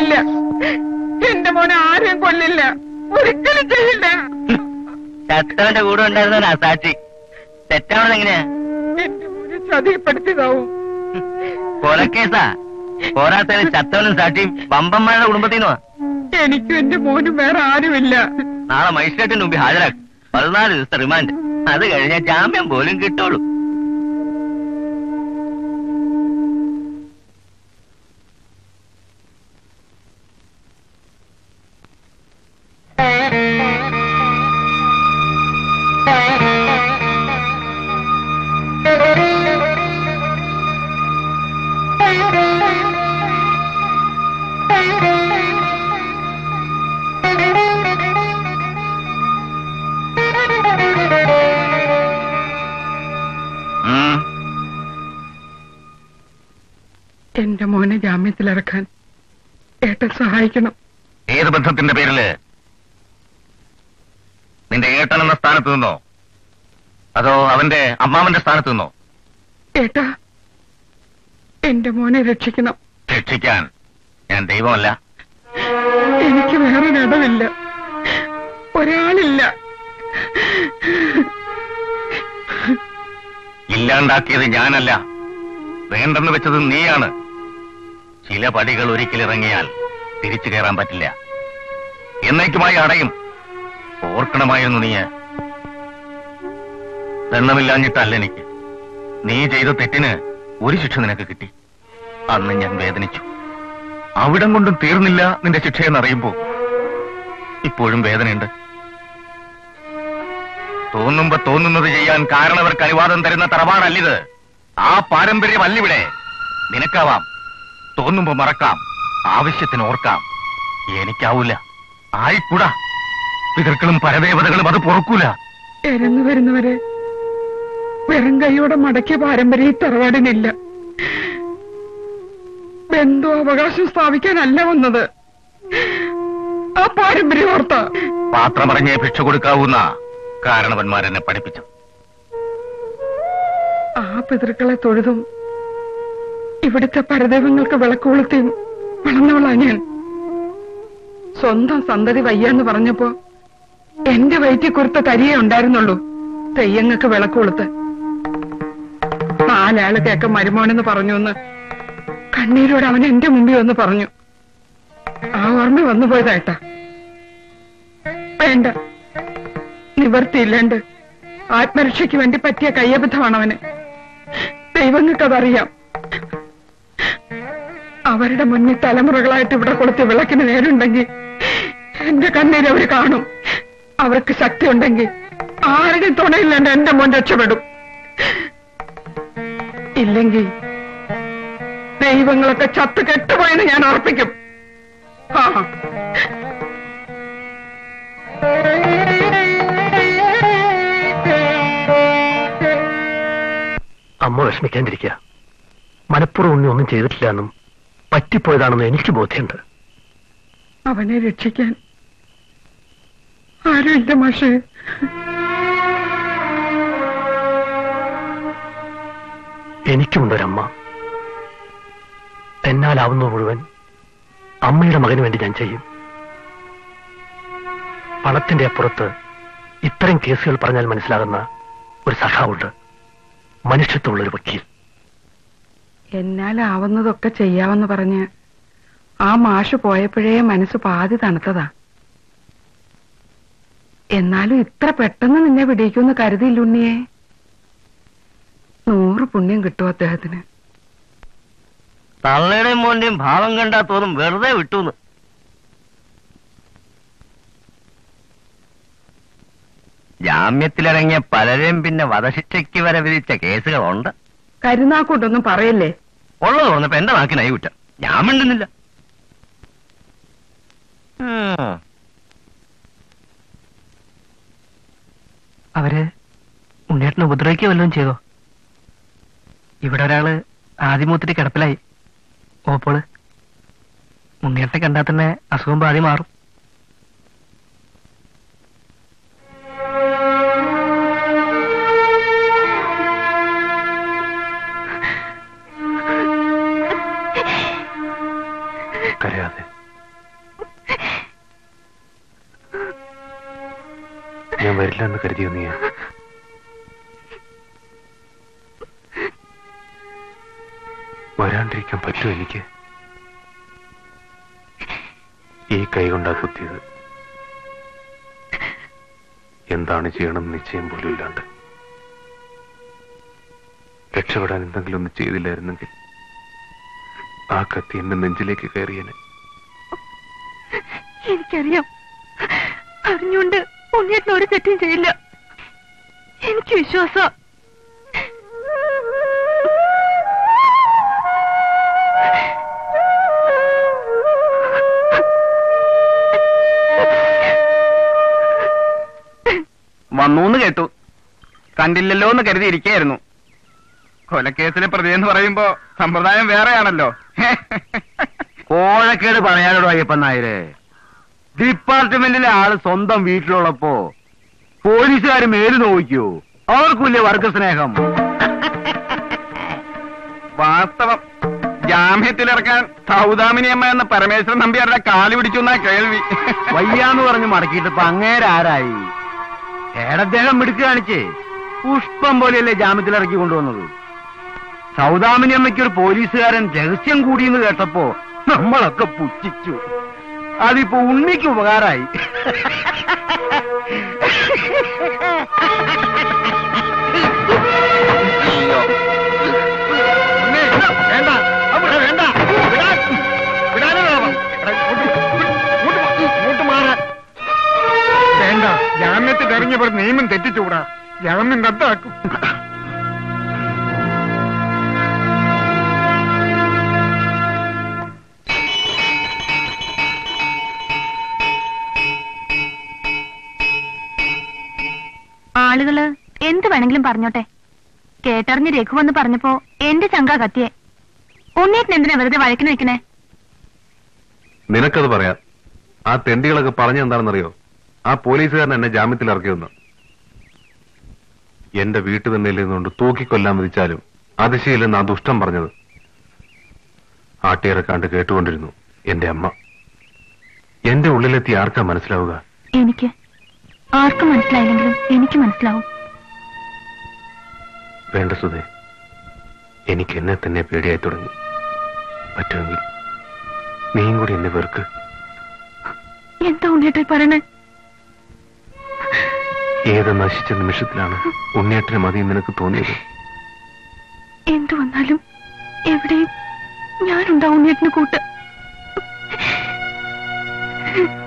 ഇല്ല എന്റെ മോനെ ആരെയും കൊല്ലില്ല ഒരിക്കലും ചെയ്യില്ല ചത്തവന്റെ കൂടെ ഉണ്ടായിരുന്നവനാ സാക്ഷി തെറ്റാവണത് എങ്ങനെയാ എന്റെ മോനെ ചതിപ്പെടുത്തിയതാവും കൊലക്കേസാ പോരാത്തതിന് ചത്തവനും സാക്ഷിയും പമ്പന്മാരുടെ കുടുംബത്തിൽ നിന്നുവാ എനിക്കും എന്റെ മോനും വേറെ ആരുമില്ല നാളെ മജിസ്ട്രേറ്റിന് മുമ്പിൽ ഹാജരാക്കും പതിനാല് ദിവസത്തെ റിമാൻഡ് അത് കഴിഞ്ഞാൽ ജാമ്യം പോലും കിട്ടുള്ളൂ ഉം. എന്റെ മോനെ ജാമ്യത്തിലിറക്കാൻ ഏട്ടൻ സഹായിക്കണം ഏത് ബന്ധത്തിന്റെ പേരില് നിന്റെ ഏട്ടൻ എന്ന സ്ഥാനത്ത് നിന്നോ അതോ അവന്റെ അമ്മാവന്റെ സ്ഥാനത്ത് നിന്നോ ഏട്ടാ എന്റെ മോനെ രക്ഷിക്കണം രക്ഷിക്കാൻ ഞാൻ ദൈവമല്ല എനിക്ക് വേറൊരിടമില്ല ഒരാളില്ല ഇല്ലാണ്ടാക്കിയത് ഞാനല്ല വേണ്ടെന്ന് വെച്ചത് നീയാണ് ചില പടികൾ ഒരിക്കലിറങ്ങിയാൽ തിരിച്ചു കയറാൻ പറ്റില്ല എന്നേക്കുമായി അടയും ഓർക്കണമായിരുന്നു നീ ദണ്ണമില്ലാഞ്ഞിട്ടല്ല എനിക്ക് നീ ചെയ്ത തെറ്റിന് ഒരു ശിക്ഷ നിനക്ക് കിട്ടി അന്ന് ഞാൻ വേദനിച്ചു അവിടം കൊണ്ടും തീർന്നില്ല നിന്റെ ശിക്ഷയെന്നറിയുമ്പോ ഇപ്പോഴും വേദനയുണ്ട് തോന്നുമ്പോ തോന്നുന്നത് ചെയ്യാൻ കാരണവർക്ക് അനുവാദം തരുന്ന തറവാടല്ലിത് ആ പാരമ്പര്യമല്ലിവിടെ നിനക്കാവാം തോന്നുമ്പോ മറക്കാം ആവശ്യത്തിന് ഓർക്കാം എനിക്കാവൂല ആയിക്കൂടാ പിതൃക്കളും പരദേവതകളും അത് പൊറുക്കൂല എരന്നു വരുന്നവരെ വെറും കൈയോടെ മടക്കിയ പാരമ്പര്യം ഈ തറവാടിനില്ല ബന്ധു അവകാശം സ്ഥാപിക്കാനല്ല വന്നത് ആ പാരമ്പര്യം ഓർത്ത പാത്രമറിഞ്ഞേ ഭിക്ഷ കൊടുക്കാവുന്ന കാരണവന്മാരെന്നെ പഠിപ്പിച്ചു ആ പിതൃക്കളെ തൊഴുതും ഇവിടുത്തെ പരദൈവങ്ങൾക്ക് വിളക്കുകൊളുത്തിയും വളർന്നവളാ ഞാൻ സ്വന്തം സന്തതി വയ്യാന്ന് പറഞ്ഞപ്പോ എന്റെ വയറ്റിൽ കുറുത്ത തരിയേ ഉണ്ടായിരുന്നുള്ളൂ തെയ്യങ്ങൾക്ക് വിളക്കുകൊളുത്ത് നാലാള് കേക്ക മരുമോനെന്ന് പറഞ്ഞു എന്ന് കണ്ണീരോട് അവൻ എന്റെ മുമ്പിൽ വന്ന് പറഞ്ഞു ആ ഓർമ്മ വന്നു പോയതായിട്ടാ വേണ്ട നിവർത്തിയില്ലാണ്ട് ആത്മരക്ഷയ്ക്ക് വേണ്ടി പറ്റിയ കയ്യബദ്ധമാണ് അവന് ദൈവങ്ങൾക്കതറിയാം അവരുടെ മുന്നിൽ തലമുറകളായിട്ട് ഇവിടെ കൊടുത്ത് വിളക്കിന് നേരുണ്ടെങ്കിൽ എന്റെ കണ്ണീര് അവര് കാണും അവർക്ക് ശക്തി ഉണ്ടെങ്കിൽ ആരുടെയും തുണയില്ലാണ്ട് എന്റെ മോൻ രക്ഷപ്പെടും ഇല്ലെങ്കിൽ ദൈവങ്ങളൊക്കെ ചത്ത് കെട്ടുപോയെന്ന് ഞാൻ ഉറപ്പിക്കും ആ അമ്മ വിഷമിക്കാണ്ടിരിക്കുക മനപ്പുറം ഉണ്ണി ഒന്നും ചെയ്തിട്ടില്ല എന്നും പറ്റിപ്പോയതാണെന്ന് എനിക്ക് ബോധ്യമുണ്ട് അവനെ രക്ഷിക്കാൻ ആരുമില്ല മാഷേ എനിക്കുമുണ്ടൊരമ്മ എന്നാലാവുന്നത് മുഴുവൻ അമ്മയുടെ മകന് വേണ്ടി ഞാൻ ചെയ്യും പണത്തിന്റെ അപ്പുറത്ത് ഇത്തരം കേസുകൾ പറഞ്ഞാൽ മനസ്സിലാകുന്ന ഒരു സഖാവുണ്ട് മനുഷ്യത്വമുള്ള ഒരു വക്കീൽ എന്നാലാവുന്നതൊക്കെ ചെയ്യാമെന്ന് പറഞ്ഞ് ആ മാഷ് പോയപ്പോഴേ മനസ്സ് പാതി തണുത്തതാ എന്നാലും ഇത്ര പെട്ടെന്ന് നിന്നെ പിടിക്കുമെന്ന് കരുതിയില്ലുണ്ണിയെ നൂറ് പുണ്യം കിട്ടും അദ്ദേഹത്തിന് തള്ളയുടെയും മോന്റെയും ഭാവം കണ്ടാ തോന്നും വെറുതെ വിട്ടുന്ന് ജാമ്യത്തിലിറങ്ങിയ പലരെയും പിന്നെ വധശിക്ഷയ്ക്ക് വരെ വിധിച്ച കേസുകളുണ്ട് കരുനാക്കൂട്ടൊന്നും പറയല്ലേ ഉള്ളത് പറഞ്ഞപ്പോ എന്റെ നാക്കിനായി കുറ്റം ഞാൻ മിണ്ടുന്നില്ല ഉം. അവര് ഉണ്ണിയേട്ടനെ ഉപദ്രവിക്കുക വല്ലതും ചെയ്തോ ഇവിടെ ഒരാള് ആദ്യമൂത്തിട്ട് കിടപ്പിലായി ഓപ്പോള് ഉണ്ണിയേട്ടനെ കണ്ടാൽ തന്നെ അസുഖം പാതി മാറും കരയാതെ ഞാൻ വരില്ല എന്ന് കരുതിയോ നീ വരാണ്ടിരിക്കാൻ പറ്റുമോ എനിക്ക് ഈ കൈ കൊണ്ടാ കുത്തിയത് എന്താണ് ചെയ്യണം നിശ്ചയം പോലും ഇല്ലാണ്ട് രക്ഷപ്പെടാൻ എന്തെങ്കിലും ഒന്ന് ചെയ്തില്ലായിരുന്നെങ്കിൽ ആ കത്തി എന്റെ നെഞ്ചിലേക്ക് കയറിയനെ എനിക്കറിയാം അറിഞ്ഞുകൊണ്ട് ഉണ്ണിയേട്ടൻ ഒരു തെറ്റും ചെയ്യില്ല എനിക്ക് വിശ്വാസം വന്നൂന്ന് കേട്ടു കണ്ടില്ലല്ലോ എന്ന് കരുതിയിരിക്കായിരുന്നു കൊലക്കേസിലെ പ്രതി എന്ന് പറയുമ്പോ സമ്പ്രദായം വേറെയാണല്ലോ കോഴക്കേട് പറയാനോടോ അയ്യപ്പൻ നായര് ഡിപ്പാർട്ട്മെന്റിലെ ആള് സ്വന്തം വീട്ടിലുള്ളപ്പോ പോലീസുകാർ മേല് നോക്കിയോ അവർക്കില്ലേ വർഗ സ്നേഹം വാസ്തവം ജാമ്യത്തിലിറക്കാൻ സൗദാമിനിയമ്മ എന്ന പരമേശ്വരൻ നമ്പ്യാരുടെ കാല് പിടിച്ചു എന്നാ കേൾവി വയ്യാന്ന് പറഞ്ഞ് മടക്കിയിട്ട് ഇപ്പൊ അങ്ങേരാരായി ഏടദ്ദേഹം മിടുക്ക് കാണിച്ചേ പുഷ്പം പോലെയല്ലേ ജാമ്യത്തിലിറക്കി കൊണ്ടുവന്നത് സൗദാമിനി അമ്മയ്ക്ക് ഒരു പോലീസുകാരൻ രഹസ്യം കൂടിയെന്ന് കേട്ടപ്പോ നമ്മളൊക്കെ പുച്ഛിച്ചു അതിപ്പോ ഉണ്ണിക്ക് ഉപകാരായി വേണ്ട അവിടെ വേണ്ട വിടാൻ വിടാനേ വേണം. എടാ, ഇങ്ങോട്ട് ഇങ്ങോട്ട് മാ- ഇങ്ങോട്ട് മാറാൻ വേണ്ട ജാമ്യത്തിൽ ഇറങ്ങിയവർ നിയമം തെറ്റിച്ചുകൂടാ ജാമ്യം റദ്ദാക്കും ആളുകള് എന്ത് വേണമെങ്കിലും പറഞ്ഞോട്ടെ കേട്ടറിഞ്ഞ് രഘു വന്ന് പറഞ്ഞപ്പോ എന്റെ ചങ്ക കത്തിയെ ഉണ്ണീട്ടിന് എന്തിനാ വെറുതെ വഴക്കിന് വെക്കണേ നിനക്കത് പറയാം ആ തെണ്ടികളൊക്കെ പറഞ്ഞ എന്താണെന്നറിയോ ആ പോലീസുകാരൻ എന്നെ ജാമ്യത്തിൽ ഇറക്കിയെന്ന് എന്റെ വീട്ടു തന്നെ ഇരുന്നുകൊണ്ട് തൂക്കിക്കൊല്ലാൻ വിധിച്ചാലും അതിശയില്ലെന്ന് ആ ദുഷ്ടം പറഞ്ഞത് ആട്ടിയിറക്കാണ്ട് കേട്ടുകൊണ്ടിരുന്നു എന്റെ അമ്മ എന്റെ ഉള്ളിലെത്തി ആർക്കാ മനസ്സിലാവുക എനിക്ക് ആർക്കും മനസ്സിലായില്ലെങ്കിലും എനിക്ക് മനസ്സിലാവും വേണ്ട സുധേ എനിക്ക് എന്നെ തന്നെ പേടിയായി തുടങ്ങി പറ്റുമെങ്കിൽ നീയും കൂടി എന്നെ വെറുക്ക് എന്താ ഉണ്ണീട്ടെ പറയണേ ഏത് നശിച്ച നിമിഷത്തിലാണ് ഉണ്ണിയേട്ടന് മതി നിനക്ക് തോന്നിയത് എന്തു വന്നാലും എവിടെയും ഞാനുണ്ടാവും ഉണ്ണീട്ടിന് കൂട്ട്